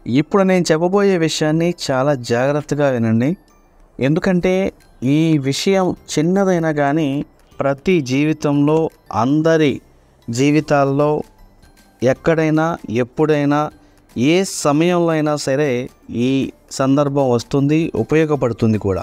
ఇప్పుడు నేను చెప్పబోయే విషయాన్ని చాలా జాగ్రత్తగా వినండి ఎందుకంటే ఈ విషయం చిన్నదైనా కానీ ప్రతి జీవితంలో అందరి జీవితాల్లో ఎక్కడైనా ఎప్పుడైనా ఏ సమయంలో అయినా సరే ఈ సందర్భం వస్తుంది ఉపయోగపడుతుంది కూడా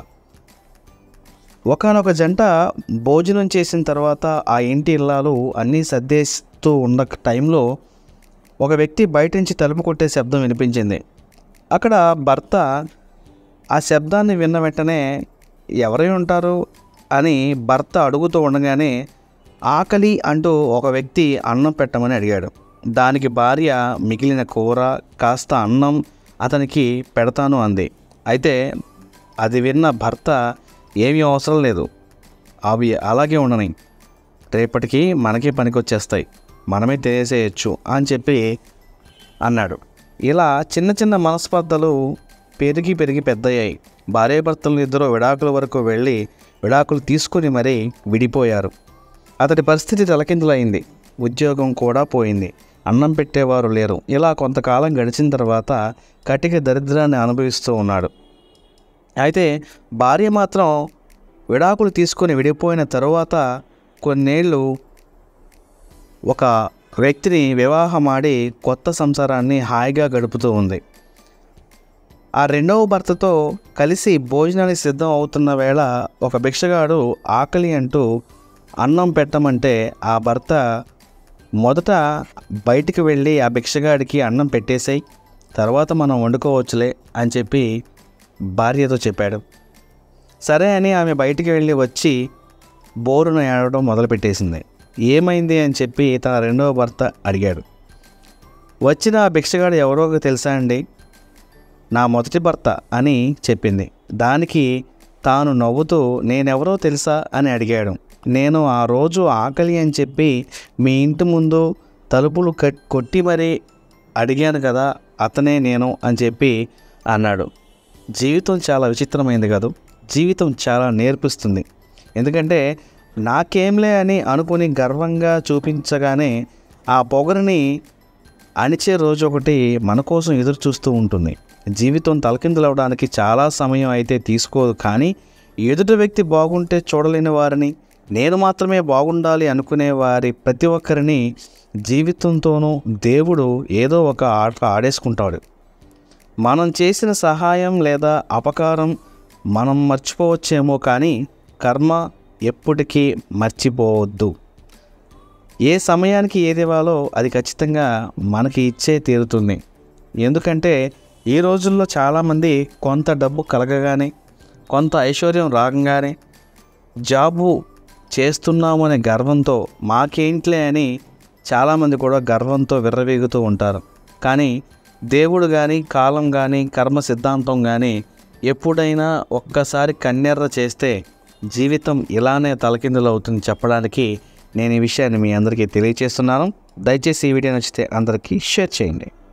ఒకనొక జంట భోజనం చేసిన తర్వాత ఆ ఇంటి ఇల్లాలు అన్నీ సర్దేస్తూ ఉన్న టైంలో ఒక వ్యక్తి బయట నుంచి తలుపు కొట్టే శబ్దం వినిపించింది అక్కడ భర్త ఆ శబ్దాన్ని విన్న వెంటనే ఎవరై ఉంటారు అని భర్త అడుగుతూ ఉండగానే ఆకలి అంటూ ఒక వ్యక్తి అన్నం పెట్టమని అడిగాడు దానికి భార్య మిగిలిన కూర కాస్త అన్నం అతనికి పెడతాను అంది అయితే అది విన్న భర్త ఏమీ అవసరం లేదు అవి అలాగే ఉండని రేపటికి మనకే పనికొచ్చేస్తాయి మనమే తెలియజేయచ్చు అని చెప్పి అన్నాడు ఇలా చిన్న చిన్న మనస్పర్ధలు పెరిగి పెరిగి పెద్దయ్యాయి భార్యాభర్తలు ఇద్దరు విడాకుల వరకు వెళ్ళి విడాకులు తీసుకుని మరీ విడిపోయారు అతడి పరిస్థితి తలకిందులైంది ఉద్యోగం కూడా పోయింది అన్నం పెట్టేవారు లేరు ఇలా కొంతకాలం గడిచిన తర్వాత కటిక దరిద్రాన్ని అనుభవిస్తూ ఉన్నాడు అయితే భార్య మాత్రం విడాకులు తీసుకొని విడిపోయిన తరువాత కొన్నేళ్ళు ఒక వ్యక్తిని వివాహమాడి కొత్త సంసారాన్ని హాయిగా గడుపుతూ ఉంది ఆ రెండవ భర్తతో కలిసి భోజనానికి సిద్ధం అవుతున్న వేళ ఒక భిక్షగాడు ఆకలి అంటూ అన్నం పెట్టమంటే ఆ భర్త మొదట బయటికి వెళ్ళి ఆ భిక్షగాడికి అన్నం పెట్టేసాయి తర్వాత మనం వండుకోవచ్చులే అని చెప్పి భార్యతో చెప్పాడు సరే అని ఆమె బయటికి వెళ్ళి వచ్చి బోరును ఏడవడం మొదలుపెట్టేసింది ఏమైంది అని చెప్పి తన రెండవ భర్త అడిగాడు వచ్చిన ఆ భిక్షగాడు ఎవరో తెలుసా అండి నా మొదటి భర్త అని చెప్పింది దానికి తాను నవ్వుతూ నేనెవరో తెలుసా అని అడిగాడు నేను ఆ రోజు ఆకలి అని చెప్పి మీ ఇంటి ముందు తలుపులు కట్ కొట్టి మరీ అడిగాను కదా అతనే నేను అని చెప్పి అన్నాడు జీవితం చాలా విచిత్రమైంది కాదు జీవితం చాలా నేర్పిస్తుంది ఎందుకంటే నాకేంలే అని అనుకుని గర్వంగా చూపించగానే ఆ పొగరుని అణిచే రోజు ఒకటి మన కోసం ఎదురు చూస్తూ ఉంటుంది జీవితం తలకిందులవడానికి చాలా సమయం అయితే తీసుకోదు కానీ ఎదుటి వ్యక్తి బాగుంటే చూడలేని వారిని నేను మాత్రమే బాగుండాలి అనుకునే వారి ప్రతి ఒక్కరిని జీవితంతోనూ దేవుడు ఏదో ఒక ఆట ఆడేసుకుంటాడు మనం చేసిన సహాయం లేదా అపకారం మనం మర్చిపోవచ్చేమో కానీ కర్మ ఎప్పటికీ మర్చిపోవద్దు ఏ సమయానికి ఏది ఇవ్వాలో అది ఖచ్చితంగా మనకి ఇచ్చే తీరుతుంది ఎందుకంటే ఈ రోజుల్లో చాలామంది కొంత డబ్బు కలగగానే కొంత ఐశ్వర్యం రాగానే జాబు చేస్తున్నామనే గర్వంతో మాకేంట్లే అని చాలామంది కూడా గర్వంతో విర్రవీగుతూ ఉంటారు కానీ దేవుడు కానీ కాలం కానీ కర్మ సిద్ధాంతం కానీ ఎప్పుడైనా ఒక్కసారి కన్నెర్ర చేస్తే జీవితం ఇలానే తలకిందులు అవుతుంది చెప్పడానికి నేను ఈ విషయాన్ని మీ అందరికీ తెలియజేస్తున్నాను దయచేసి ఈ వీడియో నచ్చితే అందరికీ షేర్ చేయండి